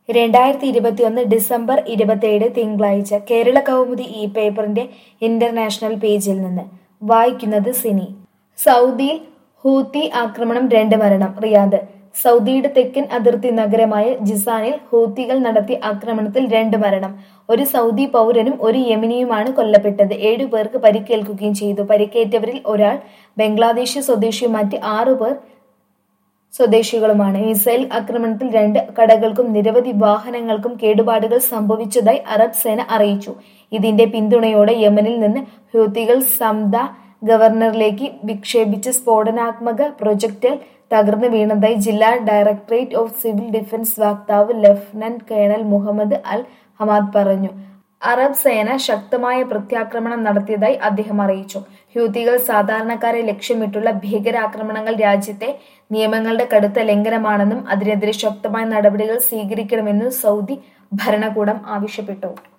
രണ്ടായിരത്തി ഇരുപത്തിയൊന്ന് ഡിസംബർ ഇരുപത്തിയേഴ് തിങ്കളാഴ്ച കേരള കൗമുദി ഈ പേപ്പറിന്റെ ഇന്റർനാഷണൽ പേജിൽ നിന്ന് വായിക്കുന്നത് സിനി സൗദിയിൽ ഹൂത്തി ആക്രമണം രണ്ട് മരണം റിയാദ് സൗദിയുടെ തെക്കൻ അതിർത്തി നഗരമായ ജിസാനിൽ ഹൂത്തികൾ നടത്തിയ ആക്രമണത്തിൽ രണ്ട് മരണം ഒരു സൗദി പൗരനും ഒരു യമനിയുമാണ് കൊല്ലപ്പെട്ടത് ഏഴു പേർക്ക് പരിക്കേൽക്കുകയും ചെയ്തു പരിക്കേറ്റവരിൽ ഒരാൾ ബംഗ്ലാദേശ് സ്വദേശിയും മറ്റ് ആറു പേർ സ്വദേശികളുമാണ് മിസൈൽ ആക്രമണത്തിൽ രണ്ട് കടകൾക്കും നിരവധി വാഹനങ്ങൾക്കും കേടുപാടുകൾ സംഭവിച്ചതായി അറബ് സേന അറിയിച്ചു ഇതിന്റെ പിന്തുണയോടെ യമനിൽ നിന്ന് ഹൂത്തികൾ സംദ ഗവർണറിലേക്ക് വിക്ഷേപിച്ച സ്ഫോടനാത്മക പ്രൊജക്ടൽ തകർന്നു വീണതായി ജില്ലാ ഡയറക്ടറേറ്റ് ഓഫ് സിവിൽ ഡിഫൻസ് വക്താവ് lieutenant colonel Muhammad al Hamad പറഞ്ഞു അറബ് സേന ശക്തമായ പ്രത്യാക്രമണം നടത്തിയതായി അദ്ദേഹം അറിയിച്ചു ഹൂത്തികൾ സാധാരണക്കാരെ ലക്ഷ്യമിട്ടുള്ള ഭീകരാക്രമണങ്ങൾ രാജ്യത്തെ നിയമങ്ങളുടെ കടുത്ത ലംഘനമാണെന്നും അതിനെതിരെ ശക്തമായ നടപടികൾ സ്വീകരിക്കണമെന്നും സൗദി ഭരണകൂടം ആവശ്യപ്പെട്ടു